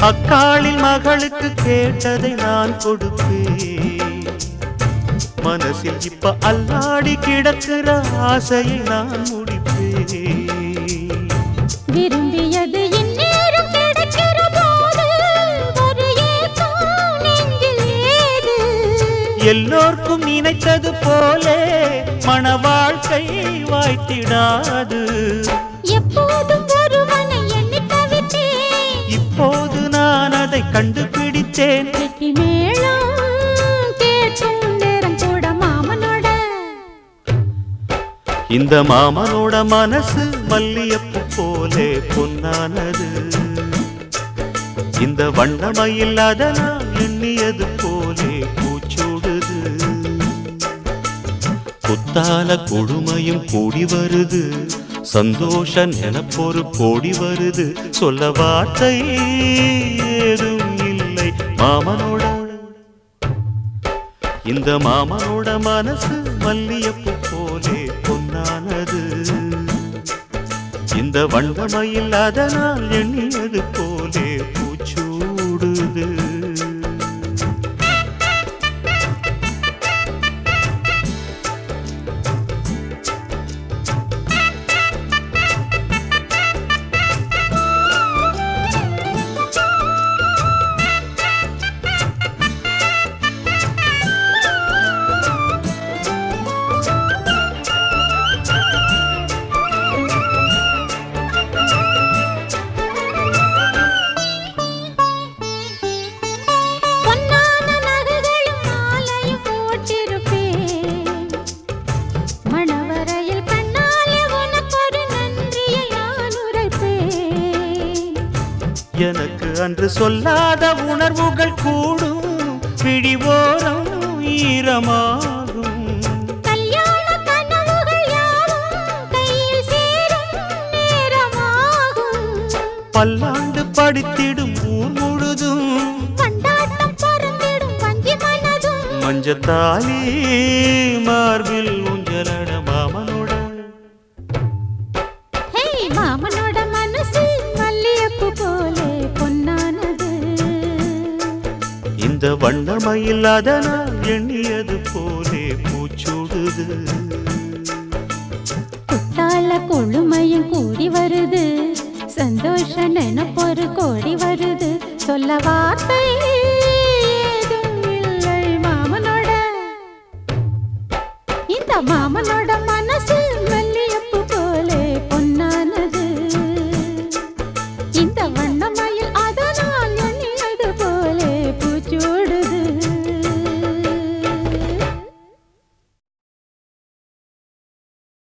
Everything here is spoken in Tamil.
அக்காளின் மகளுக்கு கேட்டதை நான் கொடுப்பேன் மனசில் இப்ப அல்லாடி கிடக்கிற ஆசையை நான் முடிப்பேன் விரும்பியது இந்நேரம் கிடைக்கிற போது ஒரு ஏக்கம் நெஞ்சில் ஏது எல்லோர்க்கும் நினைத்தது போலே மன வாழ்க்கை வாய்த்திடாது எப்போதும் ஒருவனை எண்ணி தவித்தேன் இப்போது நான் அதை கண்டுபிடித்தேன் வெற்றி மேளம் கேட்கும் நேரம் கூட மாமனோட இந்த மாமனோட மனசு மல்லியப்பு போலே பொன்னானது இந்த வண்ணமயில் அதனால் எண்ணியது போலே பூச்சூடுது குத்தால கொடுமையும் கூடி வருது சந்தோஷ நிலப்பொரு கோடி வருது சொல்ல வார்த்தை ஏதும் இல்லை மாமனோட இந்த மாமனோட மனசு மல்லியப்பு போலே பொன்னானது இந்த வண்டமையில் அதனால் எண்ணியது போலே பூச்சூடுது பொன்னான நகைகளும் மாலையும் போட்டிருப்பேன் மணவரையில் கண்ணாலே உனக்கொரு நன்றியை நான் உரைப்பேன் எனக்கு அன்று சொல்லாத உணர்வுகள் கூடும் பிடிவோரம் ஈரமாகும் கல்யாண கனவுகள் யாவும் கையில் சேரும் நேரமாகும் பல்லாண்டு படித்திடும் ஊர் முழுதும் கொண்டாட்டம் பறந்திடும் வஞ்சி மனதும் மஞ்சத்தாலி மார்பில் ஊஞ்சலட மாமனோட ஹே மாமனோட மனசு மல்லியப்பு போலே பொன்னானது இந்த வண்ணமயில் அதனால் எண்ணியது போலே பூச்சூடுது குத்தால கொழுமையும் கூடி வருது சந்தோஷ நினப்பொரு கோடி வருது சொல்ல வார்த்தை ஏதும் இல்லை மாமனோட இந்த மாமனோட